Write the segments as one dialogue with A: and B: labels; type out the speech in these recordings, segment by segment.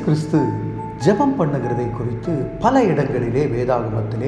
A: கிறிஸ்து ஜெபம் பண்ணுகிறதை குறித்து பல இடங்களிலே வேதாகமத்திலே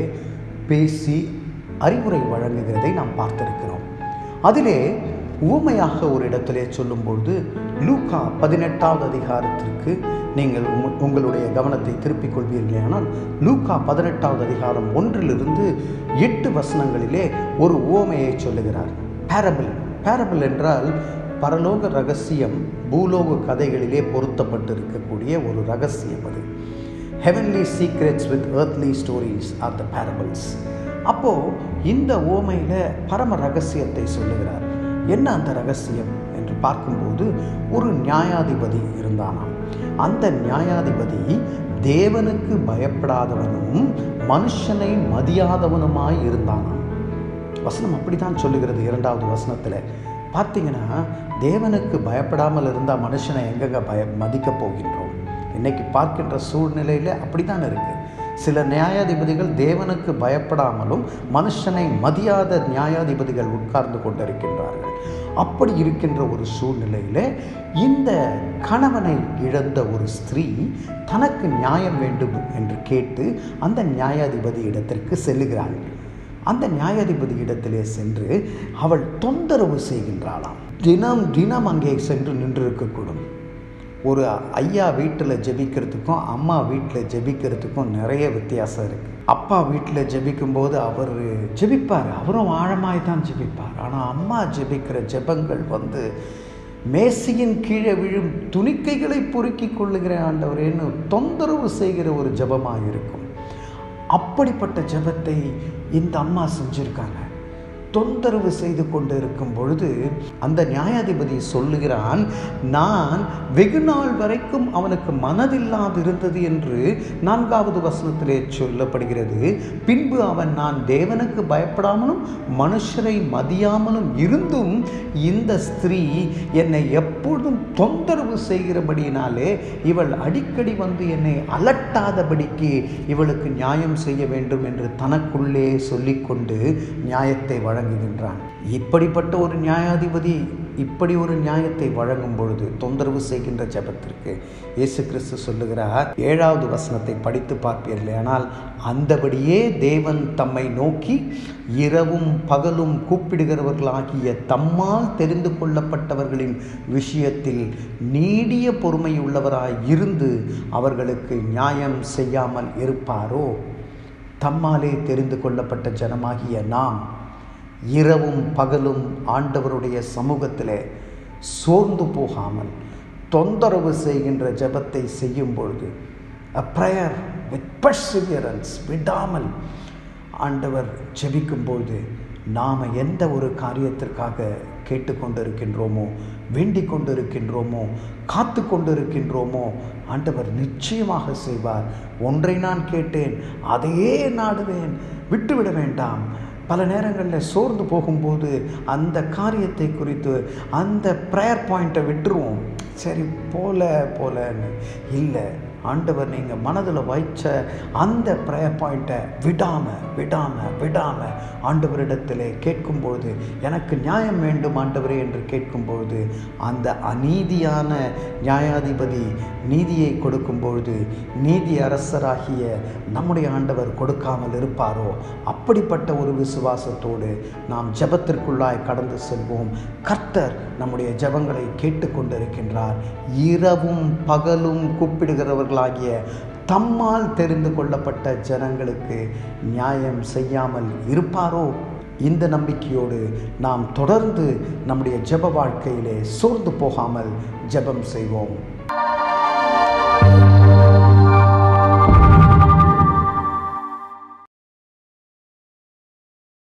A: பேசி அறிவுரை வழங்குகிறதை நாம் பார்த்திருக்கிறோம் அதிலே உவமையாக ஒரு இடத்திலே சொல்லும்பொழுது லூக்கா பதினெட்டாவது அதிகாரத்திற்கு நீங்கள் உங்க- உங்களுடைய கவனத்தை திருப்பிக் கொள்வீர்களே ஆனால் லூக்கா பதினெட்டாவது அதிகாரம் ஒன்றிலிருந்து எட்டு வசனங்களிலே ஒரு உவமையை சொல்லுகிறார் பேரபிள் பேரபிள் என்றால் பரலோக ரகசியம் பூலோக கதைகளிலே பொருத்தப்பட்டிருக்கக்கூடிய ஒரு ரகசியம் அது heavenly secrets with earthly stories are the parables அப்போது இந்த ஓமையில் பரம ரகசியத்தை சொல்லுகிறார் என்ன அந்த ரகசியம் என்று பார்க்கும்போது ஒரு நியாயாதிபதி இருந்தானாம் அந்த நியாயாதிபதி தேவனுக்கு பயப்படாதவனும் மனுஷனை மதியாதவனுமாய் இருந்தானாம் வசனம் அப்படித்தான் சொல்லுகிறது இரண்டாவது வசனத்தில் பார்த்தீங்கன்னா தேவனுக்கு பயப்படாமல் இருந்தால் மனுஷனை எங்கெங்க பய மதிக்க போகின்றோம் இன்னைக்கு பார்க்கின்ற சூழ்நிலையில் அப்படித்தான் இருக்கு சில நியாயாதிபதிகள் தேவனுக்கு பயப்படாமலும் மனுஷனை மதியாத நியாயாதிபதிகள் உட்கார்ந்து கொண்டிருக்கின்றார்கள் அப்படி இருக்கின்ற ஒரு சூழ்நிலையில் இந்த கணவனை இழந்த ஒரு ஸ்திரீ தனக்கு நியாயம் வேண்டும் என்று கேட்டு அந்த நியாயாதிபதி இடத்திற்கு செல்லுகிறாள் அந்த நியாயாதிபதி இடத்திலே சென்று அவள் தொந்தரவு செய்கின்றாளாம் தினம் தினம் அங்கே சென்று நின்றிருக்கக்கூடும் ஒரு ஐயா வீட்டில் ஜெபிக்கிறதுக்கும் அம்மா வீட்டில் ஜெபிக்கிறதுக்கும் நிறைய வித்தியாசம் இருக்குது அப்பா வீட்டில் ஜெபிக்கும்போது அவர் ஜெபிப்பார் அவரும் ஆழமாய் தான் ஜெபிப்பார் ஆனால் அம்மா ஜெபிக்கிற ஜெபங்கள் வந்து மேசையின் கீழே விழும் துணிக்கைகளை பொறுக்கி கொள்ளுகிற ஆண்டவரேன்னு தொந்தரவு செய்கிற ஒரு ஜெபமாக இருக்கும் அப்படிப்பட்ட ஜெபத்தை இந்த அம்மா செஞ்சிருக்காங்க தொந்தரவு செய்து கொண்டு இருக்கும் பொழுது அந்த நியாயாதிபதி சொல்லுகிறான் நான் வெகு நாள் வரைக்கும் அவனுக்கு மனதில்லாது இருந்தது என்று நான்காவது வசனத்திலே சொல்லப்படுகிறது பின்பு அவன் நான் தேவனுக்கு பயப்படாமலும் மனுஷரை மதியாமலும் இருந்தும் இந்த ஸ்திரீ என்னை எப்பொழுதும் தொந்தரவு செய்கிறபடியினாலே இவள் அடிக்கடி வந்து என்னை அலட்டாதபடிக்கு இவளுக்கு நியாயம் செய்ய வேண்டும் என்று தனக்குள்ளே சொல்லிக்கொண்டு நியாயத்தை வழங்குகின்றான் இப்படிப்பட்ட ஒரு நியாயாதிபதி இப்படி ஒரு நியாயத்தை வழங்கும் பொழுது தொந்தரவு செய்கின்ற ஜெபத்திற்கு இயேசு கிறிஸ்து சொல்லுகிறார் ஏழாவது வசனத்தை படித்து பார்ப்பீர்களே ஆனால் அந்தபடியே தேவன் தம்மை நோக்கி இரவும் பகலும் கூப்பிடுகிறவர்களாகிய தம்மால் தெரிந்து கொள்ளப்பட்டவர்களின் விஷயத்தில் நீடிய பொறுமையுள்ளவராய் இருந்து அவர்களுக்கு நியாயம் செய்யாமல் இருப்பாரோ தம்மாலே தெரிந்து கொள்ளப்பட்ட ஜனமாகிய நாம் இரவும் பகலும் ஆண்டவருடைய சமூகத்திலே சோர்ந்து போகாமல் தொந்தரவு செய்கின்ற ஜெபத்தை செய்யும் பொழுது அ ப்ரேயர் வித் பர்சிவியரன்ஸ் விடாமல் ஆண்டவர் ஜெபிக்கும்போது நாம் எந்த ஒரு காரியத்திற்காக கேட்டுக்கொண்டு இருக்கின்றோமோ வேண்டிக் கொண்டு இருக்கின்றோமோ காத்து கொண்டு இருக்கின்றோமோ ஆண்டவர் நிச்சயமாக செய்வார் ஒன்றை நான் கேட்டேன் அதையே நாடுவேன் விட்டுவிட வேண்டாம் பல நேரங்களில் சோர்ந்து போகும்போது அந்த காரியத்தை குறித்து அந்த ப்ரேயர் பாயிண்ட்டை விட்டுருவோம் சரி போல போலன்னு இல்லை ஆண்டவர் நீங்கள் மனதில் வைச்ச அந்த ப்ரேயர் பாயிண்ட்டை விடாமல் விடாமல் விடாமல் ஆண்டவரிடத்திலே கேட்கும்பொழுது எனக்கு நியாயம் வேண்டும் ஆண்டவரே என்று கேட்கும்பொழுது அந்த அநீதியான நியாயாதிபதி நீதியை கொடுக்கும் பொழுது நீதி அரசராகிய நம்முடைய ஆண்டவர் கொடுக்காமல் இருப்பாரோ அப்படிப்பட்ட ஒரு விசுவாசத்தோடு நாம் ஜெபத்திற்குள்ளாய் கடந்து செல்வோம் கர்த்தர் நம்முடைய ஜெபங்களை கேட்டுக்கொண்டிருக்கின்றார் இரவும் பகலும் கூப்பிடுகிறவர்களாகிய தம்மால் தெரிந்து கொள்ளப்பட்ட ஜனங்களுக்கு நியாயம் செய்யாமல் இருப்பாரோ இந்த நம்பிக்கையோடு நாம் தொடர்ந்து நம்முடைய ஜெப வாழ்க்கையிலே சோர்ந்து போகாமல் ஜெபம் செய்வோம்